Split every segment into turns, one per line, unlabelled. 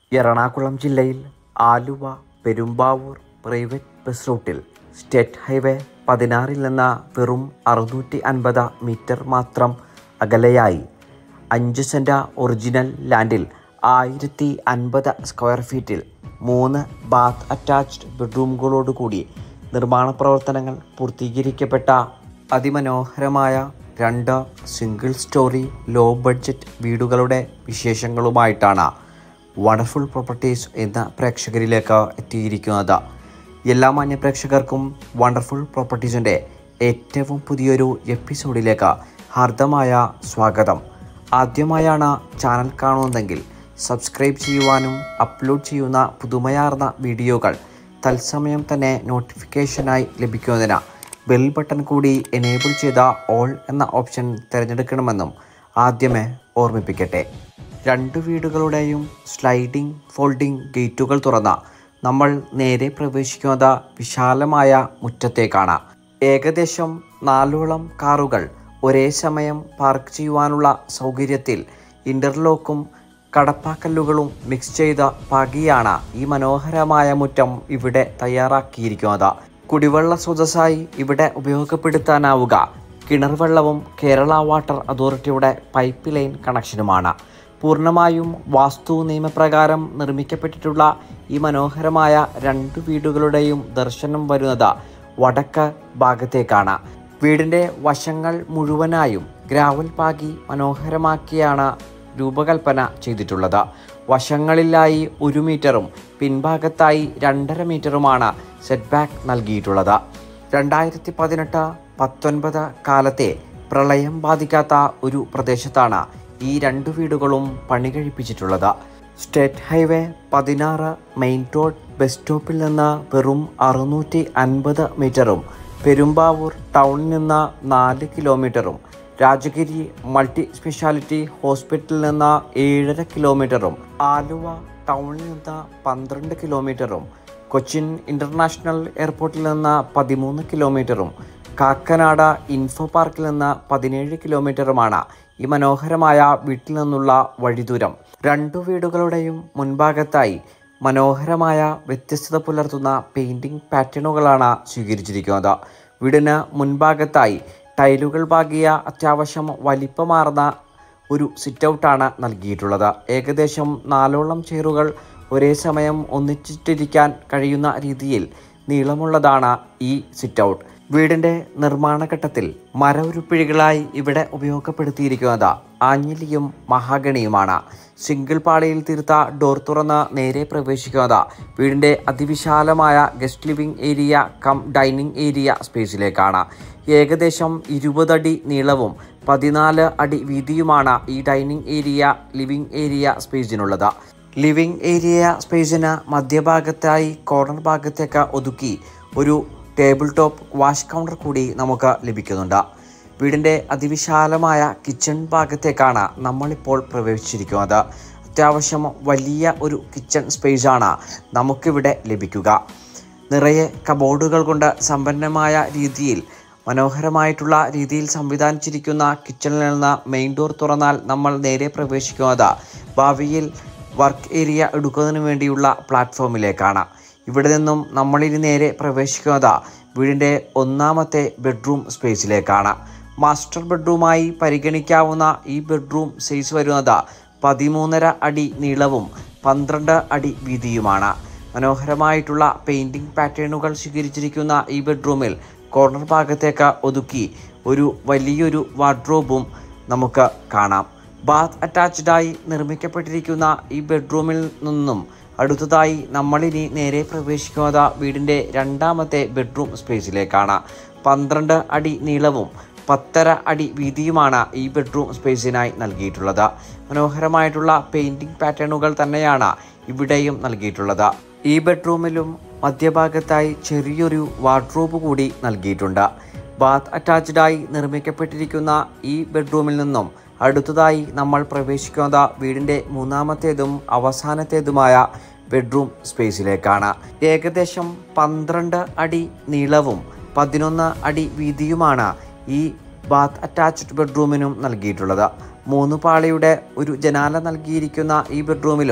എറണാകുളം ജില്ലയിൽ Aluva Perumbavoor private bus റൂട്ടിൽ state highway പതിനാറിൽ നിന്ന് വെറും അറുന്നൂറ്റി അൻപത് മീറ്റർ മാത്രം അകലെയായി അഞ്ച് സെൻറ് ഒറിജിനൽ ലാൻഡിൽ ആയിരത്തി അൻപത് സ്ക്വയർ ഫീറ്റിൽ മൂന്ന് ബാത്ത് അറ്റാച്ച്ഡ് ബെഡ്റൂമുകളോടുകൂടി നിർമ്മാണ പ്രവർത്തനങ്ങൾ പൂർത്തീകരിക്കപ്പെട്ട അതിമനോഹരമായ രണ്ട് സിംഗിൾ സ്റ്റോറി ലോ ബഡ്ജറ്റ് വീടുകളുടെ വിശേഷങ്ങളുമായിട്ടാണ് വണ്ടർഫുൾ പ്രോപ്പർട്ടീസ് എന്ന പ്രേക്ഷകരിലേക്ക് എത്തിയിരിക്കുന്നത് എല്ലാ മാന്യ പ്രേക്ഷകർക്കും വണ്ടർഫുൾ പ്രോപ്പർട്ടീസിൻ്റെ ഏറ്റവും പുതിയൊരു എപ്പിസോഡിലേക്ക് ഹാർദമായ സ്വാഗതം ആദ്യമായാണ് ചാനൽ കാണുന്നതെങ്കിൽ സബ്സ്ക്രൈബ് ചെയ്യുവാനും അപ്ലോഡ് ചെയ്യുന്ന പുതുമയാർന്ന വീഡിയോകൾ തത്സമയം തന്നെ നോട്ടിഫിക്കേഷനായി ലഭിക്കുന്നതിന് ബെൽ ബട്ടൺ കൂടി എനേബിൾ ചെയ്ത ഓൾ എന്ന ഓപ്ഷൻ തിരഞ്ഞെടുക്കണമെന്നും ആദ്യമേ ഓർമ്മിപ്പിക്കട്ടെ രണ്ട് വീടുകളുടെയും സ്ലൈഡിംഗ് ഫോൾഡിംഗ് ഗേറ്റുകൾ തുറന്ന നമ്മൾ നേരെ പ്രവേശിക്കുന്നത് വിശാലമായ മുറ്റത്തേക്കാണ് ഏകദേശം നാലോളം കാറുകൾ ഒരേ സമയം പാർക്ക് ചെയ്യുവാനുള്ള സൗകര്യത്തിൽ ഇൻ്റർലോക്കും കടപ്പാക്കല്ലുകളും മിക്സ് ചെയ്ത പാകിയാണ് ഈ മനോഹരമായ മുറ്റം ഇവിടെ തയ്യാറാക്കിയിരിക്കുന്നത് കുടിവെള്ള സ്രോതസ്സായി ഇവിടെ ഉപയോഗപ്പെടുത്താനാവുക കിണർ വെള്ളവും കേരള വാട്ടർ അതോറിറ്റിയുടെ പൈപ്പ് ലൈൻ കണക്ഷനുമാണ് പൂർണ്ണമായും വാസ്തു നിയമപ്രകാരം നിർമ്മിക്കപ്പെട്ടിട്ടുള്ള ഈ മനോഹരമായ രണ്ട് വീടുകളുടെയും ദർശനം വരുന്നത് വടക്ക് ഭാഗത്തേക്കാണ് വീടിൻ്റെ വശങ്ങൾ മുഴുവനായും ഗ്രാവൽ പാകി മനോഹരമാക്കിയാണ് രൂപകൽപ്പന ചെയ്തിട്ടുള്ളത് വശങ്ങളിലായി ഒരു മീറ്ററും പിൻഭാഗത്തായി രണ്ടര മീറ്ററുമാണ് സെറ്റ് ബാക്ക് നൽകിയിട്ടുള്ളത് രണ്ടായിരത്തി പതിനെട്ട് പത്തൊൻപത് കാലത്തെ പ്രളയം ബാധിക്കാത്ത ഒരു പ്രദേശത്താണ് ഈ രണ്ട് വീടുകളും പണി കഴിപ്പിച്ചിട്ടുള്ളത് സ്റ്റേറ്റ് ഹൈവേ പതിനാറ് മെയിൻ റോഡ് ബസ് സ്റ്റോപ്പിൽ നിന്ന് വെറും അറുന്നൂറ്റി അൻപത് മീറ്ററും പെരുമ്പാവൂർ ടൗണിൽ നിന്ന് നാല് കിലോമീറ്ററും രാജഗിരി മൾട്ടി സ്പെഷ്യാലിറ്റി ഹോസ്പിറ്റലിൽ നിന്ന് ഏഴര കിലോമീറ്ററും ആലുവ ടൗണിൽ നിന്ന് പന്ത്രണ്ട് കിലോമീറ്ററും കൊച്ചിൻ ഇൻ്റർനാഷണൽ എയർപോർട്ടിൽ നിന്ന് പതിമൂന്ന് കിലോമീറ്ററും കാക്കനാട് ഇൻഫോ പാർക്കിൽ നിന്ന് പതിനേഴ് കിലോമീറ്ററുമാണ് ഈ മനോഹരമായ വീട്ടിൽ നിന്നുള്ള വഴിദൂരം രണ്ടു വീടുകളുടെയും മുൻഭാഗത്തായി മനോഹരമായ വ്യത്യസ്തത പുലർത്തുന്ന പെയിൻറ്റിംഗ് പാറ്റേണുകളാണ് സ്വീകരിച്ചിരിക്കുന്നത് വീടിന് മുൻഭാഗത്തായി ടൈലുകൾ പാകിയ അത്യാവശ്യം വലിപ്പമാർന്ന ഒരു സിറ്റ് ഔട്ടാണ് നൽകിയിട്ടുള്ളത് ഏകദേശം നാലോളം ചെയറുകൾ ഒരേ സമയം ഒന്നിച്ചിട്ടിരിക്കാൻ കഴിയുന്ന രീതിയിൽ നീളമുള്ളതാണ് ഈ സിറ്റ് ഔട്ട് വീടിൻ്റെ നിർമ്മാണ ഘട്ടത്തിൽ മരവുരുപ്പിഴികളായി ഇവിടെ ഉപയോഗപ്പെടുത്തിയിരിക്കുന്നത് ആഞ്ഞിലിയും മഹാഗണിയുമാണ് സിംഗിൾ പാളിയിൽ തീർത്ത ഡോർ തുറന്ന് നേരെ പ്രവേശിക്കുന്നത് വീടിൻ്റെ അതിവിശാലമായ guest living area cum dining area സ്പേസിലേക്കാണ് ഏകദേശം ഇരുപതടി നീളവും പതിനാല് അടി വീതിയുമാണ് ഈ ഡൈനിങ് ഏരിയ ലിവിംഗ് ഏരിയ സ്പേസിനുള്ളത് ലിവിംഗ് ഏരിയ സ്പേസിന് മധ്യഭാഗത്തായി കോർണർ ഭാഗത്തേക്ക് ഒതുക്കി ഒരു ടേബിൾ ടോപ്പ് വാഷ് കൗണ്ടർ കൂടി നമുക്ക് ലഭിക്കുന്നുണ്ട് വീടിൻ്റെ അതിവിശാലമായ കിച്ചൺ ഭാഗത്തേക്കാണ് നമ്മളിപ്പോൾ പ്രവേശിച്ചിരിക്കുന്നത് അത്യാവശ്യം വലിയ ഒരു കിച്ചൺ സ്പേസാണ് നമുക്കിവിടെ ലഭിക്കുക നിറയെ കബോർഡുകൾ കൊണ്ട് സമ്പന്നമായ രീതിയിൽ മനോഹരമായിട്ടുള്ള രീതിയിൽ സംവിധാനിച്ചിരിക്കുന്ന കിച്ചണിൽ നിന്ന് മെയിൻ ഡോർ തുറന്നാൽ നമ്മൾ നേരെ പ്രവേശിക്കുന്നത് ഭാവിയിൽ വർക്ക് ഏരിയ എടുക്കുന്നതിന് വേണ്ടിയുള്ള പ്ലാറ്റ്ഫോമിലേക്കാണ് ഇവിടെ നിന്നും നമ്മളിനി നേരെ പ്രവേശിക്കുന്നത് വീടിൻ്റെ ഒന്നാമത്തെ ബെഡ്റൂം സ്പേസിലേക്കാണ് മാസ്റ്റർ ബെഡ്റൂമായി പരിഗണിക്കാവുന്ന ഈ ബെഡ്റൂം സൈസ് വരുന്നത് പതിമൂന്നര അടി നീളവും പന്ത്രണ്ട് അടി വീതിയുമാണ് മനോഹരമായിട്ടുള്ള പെയിൻറ്റിംഗ് പാറ്റേണുകൾ സ്വീകരിച്ചിരിക്കുന്ന ഈ ബെഡ്റൂമിൽ കോർണർ ഭാഗത്തേക്ക് ഒതുക്കി ഒരു വലിയൊരു വാർഡ്രോബും നമുക്ക് കാണാം ബാത്ത് അറ്റാച്ച്ഡായി നിർമ്മിക്കപ്പെട്ടിരിക്കുന്ന ഈ ബെഡ്റൂമിൽ നിന്നും അടുത്തതായി നമ്മളിനി നേരെ പ്രവേശിക്കുന്നത് വീടിൻ്റെ രണ്ടാമത്തെ ബെഡ്റൂം സ്പേസിലേക്കാണ് പന്ത്രണ്ട് അടി നീളവും പത്തര അടി വീതിയുമാണ് ഈ ബെഡ്റൂം സ്പേസിനായി നൽകിയിട്ടുള്ളത് മനോഹരമായിട്ടുള്ള പെയിൻറ്റിംഗ് പാറ്റേണുകൾ തന്നെയാണ് ഇവിടെയും നൽകിയിട്ടുള്ളത് ഈ ബെഡ്റൂമിലും മധ്യഭാഗത്തായി ചെറിയൊരു വാർഡ്രോബ് കൂടി നൽകിയിട്ടുണ്ട് ബാത്ത് അറ്റാച്ച്ഡായി നിർമ്മിക്കപ്പെട്ടിരിക്കുന്ന ഈ ബെഡ്റൂമിൽ നിന്നും അടുത്തതായി നമ്മൾ പ്രവേശിക്കുന്നത് വീടിൻ്റെ മൂന്നാമത്തേതും അവസാനത്തേതുമായ ബെഡ്റൂം സ്പേസിലേക്കാണ് ഏകദേശം പന്ത്രണ്ട് അടി നീളവും പതിനൊന്ന് അടി വീതിയുമാണ് ഈ ബാത്ത് അറ്റാച്ച്ഡ് ബെഡ്റൂമിനും നൽകിയിട്ടുള്ളത് മൂന്ന് പാളിയുടെ ഒരു ജനാല നൽകിയിരിക്കുന്ന ഈ ബെഡ്റൂമിലും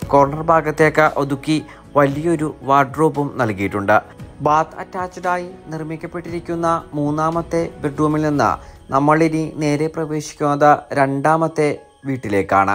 കോർണർ ഭാഗത്തേക്ക് ഒതുക്കി വലിയൊരു വാർഡ്രോബും നൽകിയിട്ടുണ്ട് ബാത്ത് അറ്റാച്ച്ഡായി നിർമ്മിക്കപ്പെട്ടിരിക്കുന്ന മൂന്നാമത്തെ ബെഡ്റൂമിൽ നിന്ന് നമ്മളിനി നേരെ പ്രവേശിക്കുന്നത് രണ്ടാമത്തെ വീട്ടിലേക്കാണ്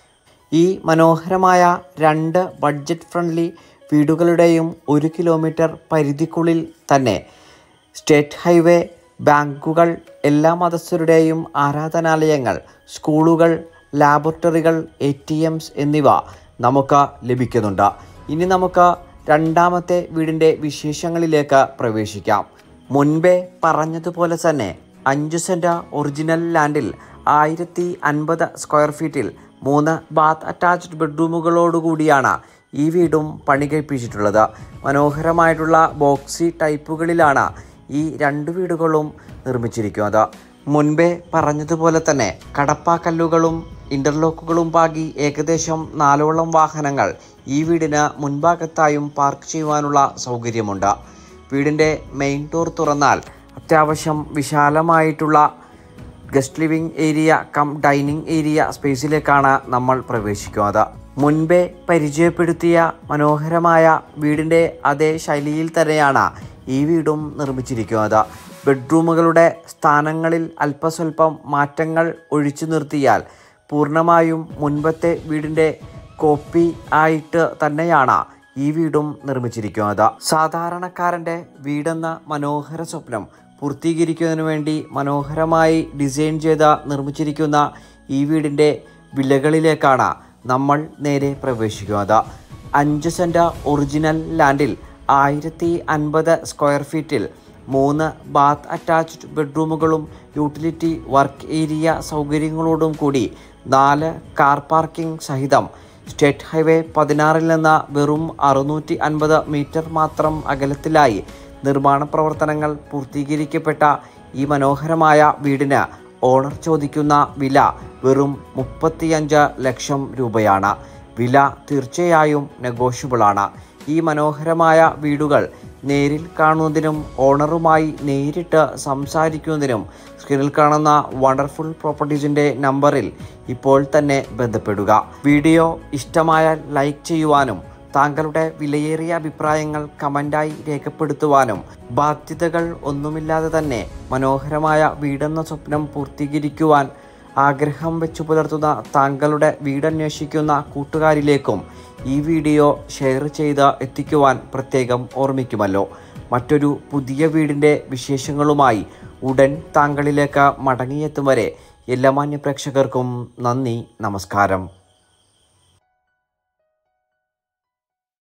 ഈ മനോഹരമായ രണ്ട് ബഡ്ജറ്റ് ഫ്രണ്ട്ലി വീടുകളുടെയും ഒരു കിലോമീറ്റർ പരിധിക്കുള്ളിൽ തന്നെ സ്റ്റേറ്റ് ഹൈവേ ബാങ്കുകൾ എല്ലാ മതസ്ഥരുടെയും ആരാധനാലയങ്ങൾ സ്കൂളുകൾ ലാബറട്ടറികൾ എ ടി എംസ് എന്നിവ നമുക്ക് ലഭിക്കുന്നുണ്ട് ഇനി നമുക്ക് രണ്ടാമത്തെ വീടിൻ്റെ വിശേഷങ്ങളിലേക്ക് പ്രവേശിക്കാം മുൻപേ പറഞ്ഞതുപോലെ തന്നെ അഞ്ച് സെൻറ്റ് ഒറിജിനൽ ലാൻഡിൽ ആയിരത്തി അൻപത് സ്ക്വയർ ഫീറ്റിൽ മൂന്ന് ബാത്ത് അറ്റാച്ച്ഡ് ബെഡ്റൂമുകളോടുകൂടിയാണ് ഈ വീടും പണി കഴിപ്പിച്ചിട്ടുള്ളത് മനോഹരമായിട്ടുള്ള ബോക്സി ടൈപ്പുകളിലാണ് ഈ രണ്ട് വീടുകളും നിർമ്മിച്ചിരിക്കുന്നത് മുൻപേ പറഞ്ഞതുപോലെ തന്നെ കടപ്പാക്കല്ലുകളും ഇൻ്റർലോക്കുകളും പാകി ഏകദേശം നാലോളം വാഹനങ്ങൾ ഈ വീടിന് മുൻഭാഗത്തായും പാർക്ക് ചെയ്യുവാനുള്ള സൗകര്യമുണ്ട് വീടിൻ്റെ മെയിൻ ഡോർ തുറന്നാൽ അത്യാവശ്യം വിശാലമായിട്ടുള്ള guest living area cum dining area സ്പേസിലേക്കാണ് നമ്മൾ പ്രവേശിക്കുന്നത് മുൻപേ പരിചയപ്പെടുത്തിയ മനോഹരമായ വീടിൻ്റെ അതേ ശൈലിയിൽ തന്നെയാണ് ഈ വീടും നിർമ്മിച്ചിരിക്കുന്നത് ബെഡ്റൂമുകളുടെ സ്ഥാനങ്ങളിൽ അല്പസ്വല്പം മാറ്റങ്ങൾ ഒഴിച്ചു നിർത്തിയാൽ പൂർണ്ണമായും മുൻപത്തെ വീടിൻ്റെ കോപ്പി ആയിട്ട് തന്നെയാണ് ഈ വീടും നിർമ്മിച്ചിരിക്കുന്നത് സാധാരണക്കാരൻ്റെ വീടെന്ന മനോഹര സ്വപ്നം പൂർത്തീകരിക്കുന്നതിന് വേണ്ടി മനോഹരമായി ഡിസൈൻ ചെയ്ത് നിർമ്മിച്ചിരിക്കുന്ന ഈ വീടിൻ്റെ വിലകളിലേക്കാണ് നമ്മൾ നേരെ പ്രവേശിക്കുന്നത് അഞ്ച് സെൻറ്റ് ഒറിജിനൽ ലാൻഡിൽ ആയിരത്തി അൻപത് സ്ക്വയർ ഫീറ്റിൽ മൂന്ന് ബാത്ത് അറ്റാച്ച്ഡ് ബെഡ്റൂമുകളും യൂട്ടിലിറ്റി വർക്ക് ഏരിയ സൗകര്യങ്ങളോടും കൂടി നാല് കാർ പാർക്കിംഗ് സഹിതം സ്റ്റേറ്റ് ഹൈവേ പതിനാറിൽ നിന്ന് വെറും അറുന്നൂറ്റി അൻപത് മീറ്റർ മാത്രം അകലത്തിലായി നിർമ്മാണ പ്രവർത്തനങ്ങൾ പൂർത്തീകരിക്കപ്പെട്ട ഈ മനോഹരമായ വീടിന് ഓണർ ചോദിക്കുന്ന വില വെറും മുപ്പത്തിയഞ്ച് ലക്ഷം രൂപയാണ് വില തീർച്ചയായും നെഗോഷ്യബിളാണ് ഈ മനോഹരമായ വീടുകൾ നേരിൽ കാണുന്നതിനും ഓണറുമായി നേരിട്ട് സംസാരിക്കുന്നതിനും സ്ക്രീനിൽ കാണുന്ന വണ്ടർഫുൾ പ്രോപ്പർട്ടീസിൻ്റെ നമ്പറിൽ ഇപ്പോൾ തന്നെ ബന്ധപ്പെടുക വീഡിയോ ഇഷ്ടമായാൽ ലൈക്ക് ചെയ്യുവാനും താങ്കളുടെ വിലയേറിയ അഭിപ്രായങ്ങൾ കമൻ്റായി രേഖപ്പെടുത്തുവാനും ബാധ്യതകൾ ഒന്നുമില്ലാതെ തന്നെ മനോഹരമായ വീടെന്ന സ്വപ്നം പൂർത്തീകരിക്കുവാൻ ആഗ്രഹം വെച്ചു പുലർത്തുന്ന താങ്കളുടെ വീടന്വേഷിക്കുന്ന കൂട്ടുകാരിലേക്കും ഈ വീഡിയോ ഷെയർ ചെയ്ത് എത്തിക്കുവാൻ പ്രത്യേകം ഓർമ്മിക്കുമല്ലോ മറ്റൊരു പുതിയ വീടിൻ്റെ വിശേഷങ്ങളുമായി ഉടൻ താങ്കളിലേക്ക് മടങ്ങിയെത്തും വരെ എല്ലാ മാന്യ പ്രേക്ഷകർക്കും നന്ദി നമസ്കാരം